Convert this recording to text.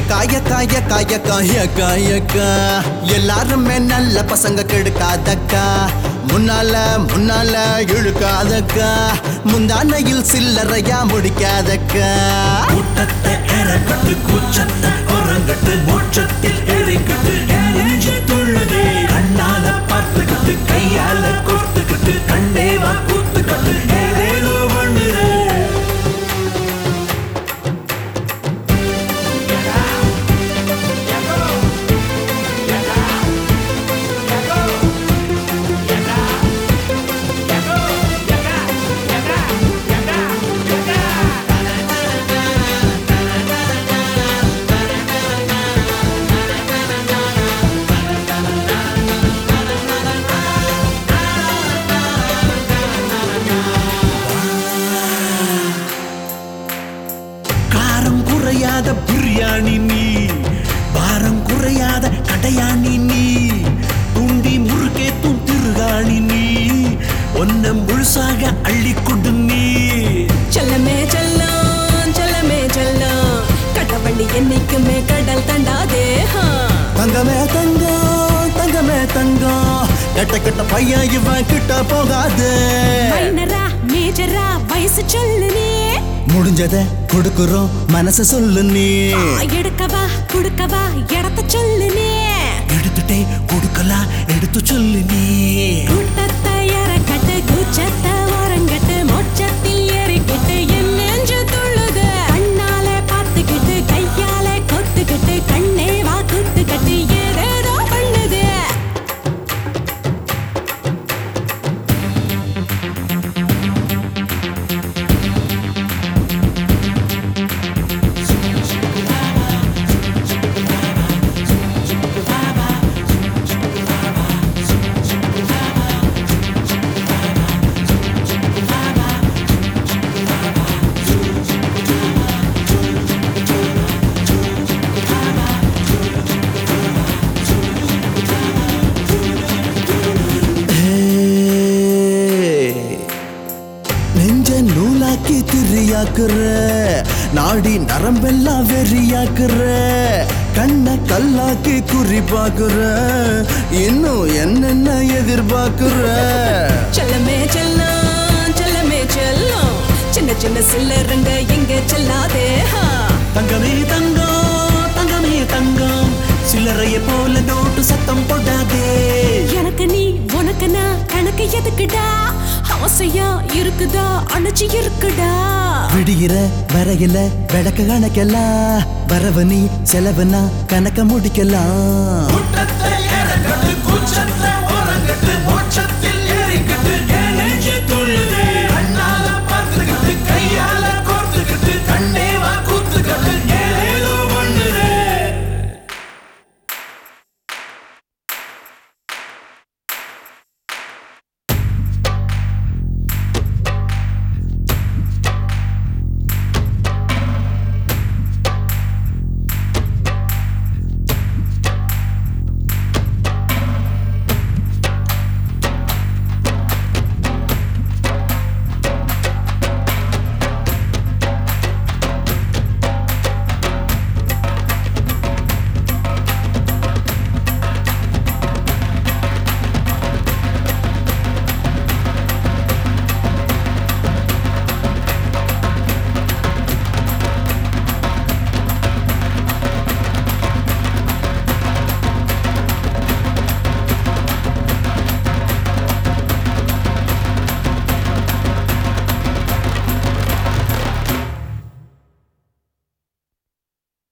காய காய காய காய காயக்கா எல்லாருமே நல்ல பசங்க கெடுக்காதக்கா முன்னால முன்னால இழுக்காதக்கா முந்தானையில் சில்லறையா முடிக்காதக்கா கூட்டத்தை ஏறப்பட்டு கூச்சத்தை குரங்கட்டு மோட்சத்தில் எரிக்கட்டு என் நெஞ்சு துள்ளுதே கண்ணால பார்த்துக்கிட்டு கையால கோர்த்துக்கிட்டு கண்டேவா கூத்துக்கிட்டு ஏதேதோ பண்ணுறே காரம் குறையாத பிரியாணி நீ பாரம் குறையாத கடையாணி நீ துண்டி முறுக்கே திருகாணி நீ ஒன்ன முழுசாக அள்ளி கொடு நீ செல்லமே செல்லம் செல்லமே செல்லம் கட்டவண்டி என்னைக்குமே கடல் தண்டாதே ஹா. தங்கமே தங்கம் தங்கமே தங்கம் கெட்ட கெட்ட பையன் இவன் கிட்ட போகாது மைனரா மேஜரா வயசு சொல்லு நீ முடிஞ்சத கொடுக்குறோம் மனச சொல்லு நீ எடுக்கவா குடுக்கவா இடத்த சொல்லு நீ எடுத்துட்டே கொடுக்கலாம் எடுத்து சொல்லு நீ கூட்டத்தை இறக்கட்டு கூச்சத்தை ஓரங்கட்டு மோட்சத்தில் ஏறிக்கிட்டு என் நெஞ்சு துள்ளுது கண்ணாலே பார்த்துக்கிட்டு கையாலே கொத்துக்கிட்டு கண்ணே வா குத்துக்கிட்டு ஏதேதோ பண்ணுது ஏய், நெஞ்ச நூலாக்கி திரியாக்குற நாடி நரம்பெல்லாம் வெறியாக்குற கண்ண கல்லாக்கி குறி பாக்குற இன்னும் என்னென்ன எதிர்பார்க்குற செல்லமே செல்லம் செல்லமே செல்லம் சின்ன சின்ன சில்லறங்க எங்க செல்லாதே ஹா. தங்கமே தங்கம் தங்கமே தங்கம் சில்லறைய போல நோட்டு சத்தம் போடாதே எனக்கு நீ உனக்கு நான் கணக்கு எதுக்குடா ஆசையா இருக்குதா அணைச்சு இருக்குடா விடுகிற வரையில விளக்க கணக்கெல்லாம் வரவு நீ செலவுனா கணக்க முடிக்கலாம் கூட்டத்தை ஏறக்கட்டு கூச்சத்தை